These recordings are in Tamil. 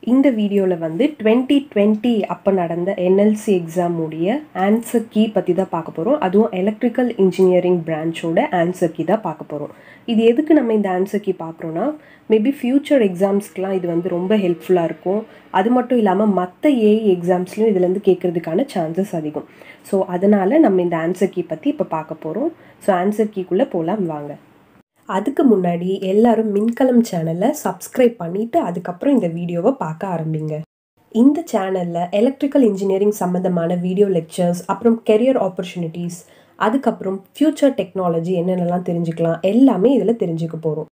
இந்த வீடியோவில் வந்து டுவெண்ட்டி டுவெண்ட்டி அப்போ நடந்த என்எல்சி எக்ஸாம் உடைய ஆன்சர் கீ பற்றி தான் பார்க்க போகிறோம் அதுவும் எலக்ட்ரிக்கல் இன்ஜினியரிங் பிரான்ச்சோட ஆன்சர் கீ தான் பார்க்க போகிறோம் இது எதுக்கு நம்ம இந்த ஆன்சர் கீ பார்க்குறோன்னா மேபி ஃப்யூச்சர் எக்ஸாம்ஸ்க்குலாம் இது வந்து ரொம்ப ஹெல்ப்ஃபுல்லாக இருக்கும் அது மட்டும் இல்லாமல் மற்ற ஏஐ எக்ஸாம்ஸ்லையும் இதுலேருந்து கேட்குறதுக்கான சான்சஸ் அதிகம் ஸோ அதனால் நம்ம இந்த ஆன்சர் கீ பற்றி இப்போ பார்க்க போகிறோம் ஸோ ஆன்சர் கீக்குள்ளே போகலாம் வாங்க அதுக்கு முன்னாடி எல்லாரும் மின்கலம் சேனலை சப்ஸ்கிரைப் பண்ணிவிட்டு அதுக்கப்புறம் இந்த வீடியோவை பார்க்க ஆரம்பிங்க இந்த சேனலில் எலக்ட்ரிக்கல் இன்ஜினியரிங் சம்மந்தமான வீடியோ லெக்சர்ஸ் அப்புறம் கெரியர் ஆப்பர்ச்சுனிட்டிஸ் அதுக்கப்புறம் ஃப்யூச்சர் டெக்னாலஜி என்னென்னலாம் தெரிஞ்சுக்கலாம் எல்லாமே இதில் தெரிஞ்சுக்க போகிறோம்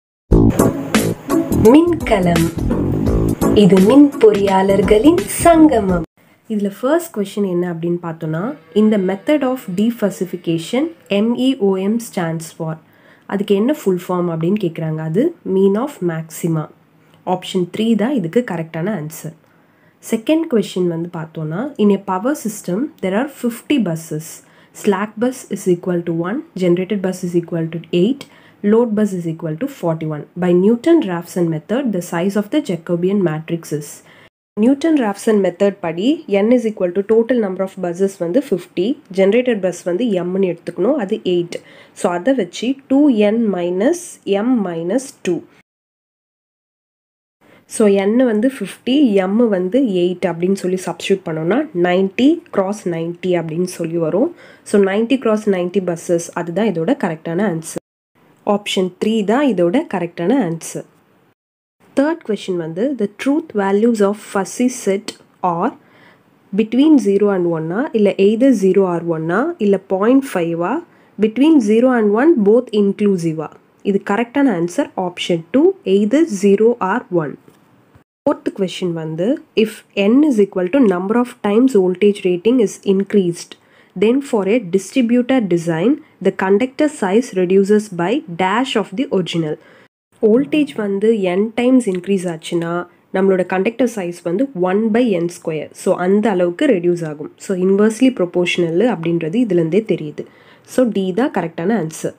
மின்கலம் இது மின் பொறியாளர்களின் சங்கமம் இதில் ஃபர்ஸ்ட் கொஷின் என்ன அப்படின்னு பார்த்தோன்னா இந்த method of defuzzification MEOM stands for அதுக்கு என்ன ஃபுல் ஃபார்ம் அப்படின்னு கேட்குறாங்க அது mean of maxima option three தான் இதுக்கு கரெக்டான ஆன்சர் செகண்ட் கொஷின் வந்து பார்த்தோன்னா in a power system there are fifty buses slack bus is equal to one generated bus is equal to eight load bus is equal to 41. By Newton-Raphson method, the size of the Jacobian matrix is Newton Raphson method படி n is equal to total number of buses வந்து ஃபிஃப்டி ஜென்ரேட்டட் பஸ் வந்து எம்னு எடுத்துக்கணும் அது எயிட் ஸோ அதை வச்சு two N minus M minus two so N வந்து ஃபிஃப்டி எம் வந்து எயிட் அப்படின்னு சொல்லி சப்ஸ்டியூட் பண்ணோம்னா நைன்ட்டி க்ராஸ் நைன்ட்டி அப்படின்னு சொல்லி வரும் so ninety cross ninety buses அதுதான் இதோட கரெக்டான ஆன்சர் ஆப்ஷன் த்ரீ தான் இதோட கரெக்டான ஆன்சர் தேர்ட் கொஷின் வந்து the truth values of fuzzy set are between zero and ஒன்னா இல்லை எய்தர் ஜீரோ ஆர் ஒன்னா இல்லை பாயிண்ட் ஃபைவா between zero and one both இன்க்ளூசிவா இது கரெக்டான answer option two either zero or one fourth question வந்து if N is equal to number of times voltage rating is increased then for a distributor design the conductor size reduces by dash of the original voltage வந்து என் டைம்ஸ் இன்க்ரீஸ் ஆச்சுன்னா நம்மளோட கண்டக்டர் சைஸ் வந்து one by N square so அந்த அளவுக்கு ரெடியூஸ் ஆகும் ஸோ இன்வர்ஸ்லி ப்ரொபோஷனல் அப்படின்றது இதுலேருந்தே தெரியுது ஸோ டி தான் கரெக்டான ஆன்சர்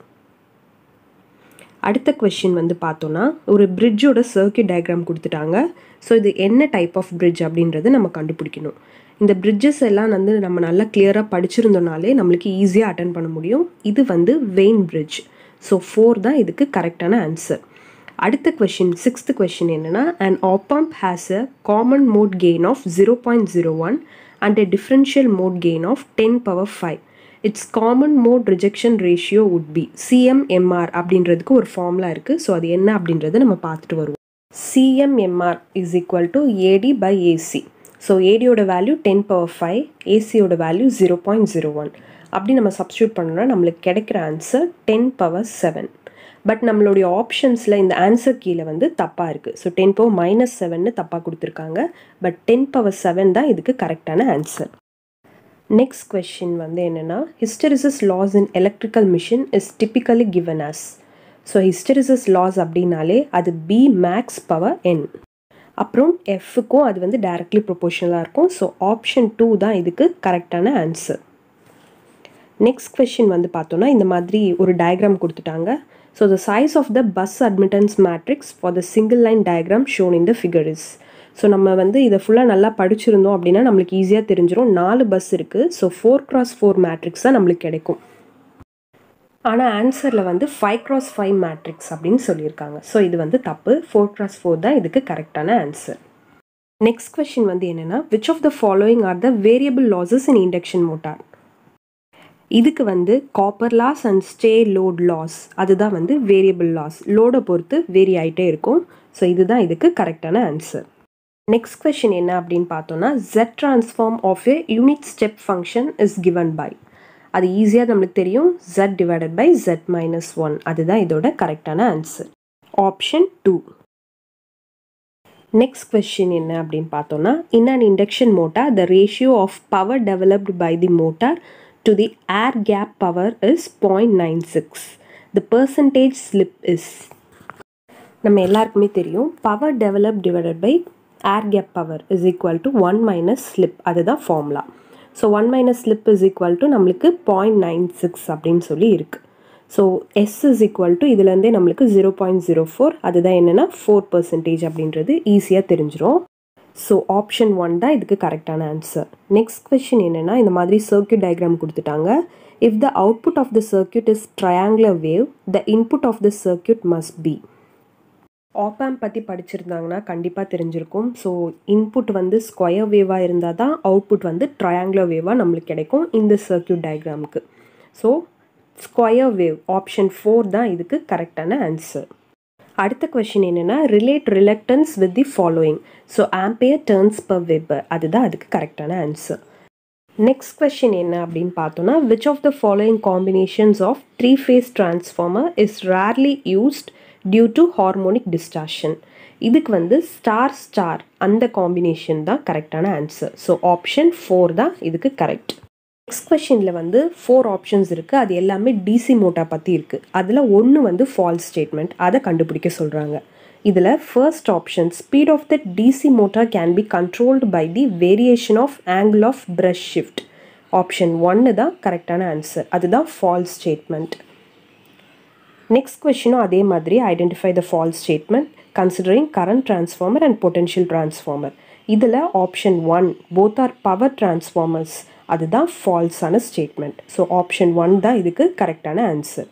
அடுத்த கொஷின் வந்து பார்த்தோன்னா ஒரு பிரிட்ஜோட சர்க்கியூட் டயக்ராம் கொடுத்துட்டாங்க ஸோ இது என்ன டைப் ஆஃப் பிரிட்ஜ் அப்படின்றத நம்ம கண்டுபிடிக்கணும் இந்த பிரிட்ஜஸ் எல்லாம் வந்து நம்ம நல்லா கிளியராக படிச்சிருந்தோனாலே நம்மளுக்கு ஈஸியாக அட்டன் பண்ண முடியும் இது வந்து வெயின் பிரிட்ஜ் ஸோ ஃபோர் தான் இதுக்கு கரெக்டான ஆன்சர் அடுத்த கொஷின் சிக்ஸ்த் கொஷின் என்னென்னா an op amp has a common mode gain of zero point zero one and a differential mode gain of ten power five its common mode rejection ratio would be CMRR அப்படின்றதுக்கு ஒரு ஃபார்முலா இருக்குது ஸோ அது என்ன அப்படின்றத நம்ம பார்த்துட்டு வருவோம் CMRR is equal to AD by AC so ஏடியோட வேல்யூ டென் பவர் ஃபைவ் ஏசியோட value zero point zero one அப்படி நம்ம சப்ஸ்டியூட் பண்ணோம்னா நம்மளுக்கு கிடைக்கிற answer ten power seven but நம்மளுடைய ஆப்ஷன்ஸில் இந்த ஆன்சர் கீழே வந்து தப்பாக இருக்குது ஸோ டென் பவர் மைனஸ் செவன்னு தப்பாக கொடுத்துருக்காங்க பட் டென் பவர் செவன் தான் இதுக்கு கரெக்டான ஆன்சர் நெக்ஸ்ட் கொஷின் வந்து என்னென்னா hysteresis loss in electrical machine is typically given as so hysteresis loss அப்படின்னாலே அது பி மேக்ஸ் பவர் என் அப்புறம் எஃப்க்கும் அது வந்து டைரக்ட்லி ப்ரொபோஷனலாக இருக்கும் ஸோ ஆப்ஷன் டூ தான் இதுக்கு கரெக்டான ஆன்சர் நெக்ஸ்ட் கொஷின் வந்து பார்த்தோன்னா இந்த மாதிரி ஒரு டயக்ராம் கொடுத்துட்டாங்க so the size of the bus admittance matrix for the single line diagram shown in the figure is so நம்ம வந்து இதை ஃபுல்லாக நல்லா படிச்சிருந்தோம் அப்படின்னா நம்மளுக்கு ஈஸியாக தெரிஞ்சிடும் நாலு பஸ் இருக்குது so four cross four matrix தான் நம்மளுக்கு கிடைக்கும் ஆனால் ஆன்சரில் வந்து ஃபைவ் க்ராஸ் ஃபைவ் மேட்ரிக்ஸ் அப்படின்னு சொல்லியிருக்காங்க ஸோ இது வந்து தப்பு ஃபோர் க்ராஸ் ஃபோர் தான் இதுக்கு கரெக்டான ஆன்சர் நெக்ஸ்ட் கொஷின் வந்து என்னென்னா which of the following are the variable losses in induction motor இதுக்கு வந்து copper loss and stray load loss அதுதான் வந்து வேரியபிள் லாஸ் லோடை பொறுத்து வேரி ஆகிட்டே இருக்கும் ஸோ இதுதான் இதுக்கு கரெக்டான ஆன்சர் நெக்ஸ்ட் கொஷின் என்ன அப்படின்னு பார்த்தோன்னா Z transform of a unit step function is given by அது ஈஸியாக நம்மளுக்கு தெரியும் Z divided by Z minus one அதுதான் இதோட கரெக்டான answer option two next question என்ன அப்படின்னு பார்த்தோன்னா in an induction motor the ratio of power developed by the motor to the air gap power is point nine six the percentage slip is நம்ம எல்லாருக்குமே தெரியும் power develop divided by air gap power is equal to one minus slip அதுதான் formula so one minus slip is equal to நம்மளுக்கு பாயிண்ட் நைன் சிக்ஸ் அப்படின்னு சொல்லி இருக்குது so S is equal to இதுலேருந்தே நம்மளுக்கு ஜீரோ பாயிண்ட் ஜீரோ ஃபோர் அதுதான் என்னென்னா ஃபோர் பர்சன்டேஜ் அப்படின்றது ஈஸியாக தெரிஞ்சிடும் ஸோ ஆப்ஷன் ஒன் தான் இதுக்கு கரெக்டான ஆன்சர் நெக்ஸ்ட் கொஷின் என்னென்னா இந்த மாதிரி சர்க்கியூட் டயக்ராம் கொடுத்துட்டாங்க if the output of the circuit is triangular wave the input of the circuit must be op amp பற்றி படிச்சிருந்தாங்கன்னா கண்டிப்பாக தெரிஞ்சிருக்கும் ஸோ இன்புட் வந்து ஸ்கொயர் வேவாக இருந்தால் தான் அவுட்புட் வந்து ட்ரையாங்குலர் வேவாக நம்மளுக்கு கிடைக்கும் இந்த சர்க்கியூட் டயக்ராமுக்கு so square wave option four தான் இதுக்கு கரெக்டான ஆன்சர் அடுத்த கொஷின் என்னென்னா relate reluctance with the following so ampere turns per weber அதுதான் அதுக்கு கரெக்டான ஆன்சர் நெக்ஸ்ட் கொஷின் என்ன அப்படின்னு பார்த்தோன்னா which of the following combinations of three phase transformer is rarely used due to harmonic distortion இதுக்கு வந்து ஸ்டார் ஸ்டார் அந்த காம்பினேஷன் தான் கரெக்டான ஆன்சர் ஸோ ஆப்ஷன் ஃபோர் தான் இதுக்கு கரெக்ட் நெக்ஸ்ட் கொஷினில் வந்து ஃபோர் ஆப்ஷன்ஸ் இருக்குது அது எல்லாமே டிசி மோட்டா பற்றி இருக்குது அதில் ஒன்று வந்து ஃபால்ஸ் ஸ்டேட்மெண்ட் அதை கண்டுபிடிக்க சொல்கிறாங்க இதில் first option speed of the DC motor can be controlled by the variation of angle of brush shift option ஒன்று தான் கரெக்டான ஆன்சர் அதுதான் ஃபால்ஸ் ஸ்டேட்மெண்ட் நெக்ஸ்ட் கொஷினும் அதே மாதிரி identify the false statement considering current transformer and potential transformer இதில் option one both are power transformers அதுதான் ஃபால்ஸான ஸ்டேட்மெண்ட் ஸோ ஆப்ஷன் ஒன் தான் இதுக்கு கரெக்டான answer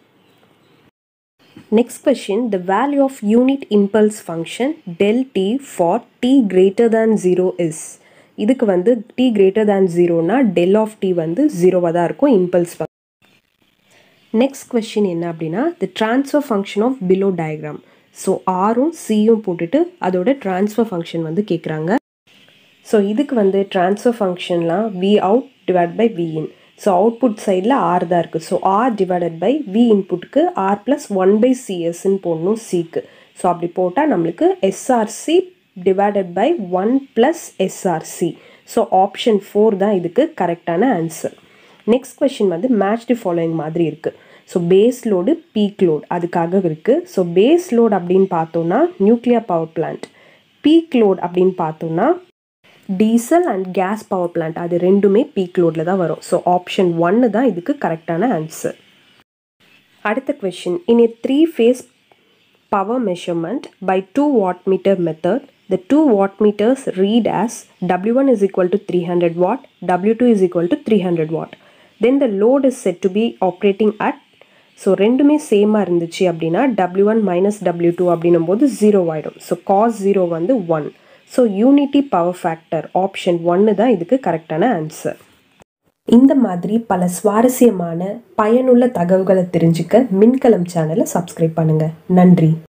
next question the value of unit impulse function del T for T greater than zero is இதுக்கு வந்து டி கிரேட்டர் தேன் ஜீரோனா டெல் ஆஃப் டி வந்து ஜீரோவாக தான் இருக்கும் இம்பல்ஸ் நெக்ஸ்ட் கொஷின் என்ன அப்படின்னா the transfer function of below diagram so ஆரும் சியும் போட்டுட்டு அதோட ட்ரான்ஸ்ஃபர் ஃபங்க்ஷன் வந்து கேட்குறாங்க ஸோ இதுக்கு வந்து ட்ரான்ஸ்ஃபர் ஃபங்க்ஷன்லாம் V out divide by V in so output சைடில் ஆர் தான் இருக்குது so R divided by V இன்புட்டுக்கு ஆர் ப்ளஸ் ஒன் பை சிஎஸ்ன்னு போடணும் சிக்கு ஸோ அப்படி போட்டால் நம்மளுக்கு SRC divided by one plus SRC so option four தான் இதுக்கு கரெக்டான ஆன்சர் நெக்ஸ்ட் கொஷின் வந்து மேட்ச் தி ஃபாலோயிங் மாதிரி இருக்குது so base load peak load அதுக்காக இருக்குது ஸோ பேஸ் லோட் அப்படின்னு பார்த்தோன்னா nuclear power plant peak load அப்படின்னு பார்த்தோன்னா diesel and gas power plant அது ரெண்டுமே பீக் லோடில் தான் வரும் ஸோ ஆப்ஷன் ஒன்று தான் இதுக்கு கரெக்டான ஆன்சர் அடுத்த question in a three phase power measurement by two watt meter method the two watt meters read as W1 is equal to 300 watt, W2 is equal to 300 watt. Then the load is said to be operating at so ரெண்டுமே சேமாக இருந்துச்சு அப்படின்னா W one minus W two அப்படின்னும் போது ஜீரோ ஆகிடும் ஸோ காஸ் ஜீரோ வந்து one so unity power factor option ஒன்று தான் இதுக்கு கரெக்டான ஆன்சர் இந்த மாதிரி பல சுவாரஸ்யமான பயனுள்ள தகவல்களை தெரிஞ்சுக்க மின்கலம் சேனலை சப்ஸ்கிரைப் பண்ணுங்கள் நன்றி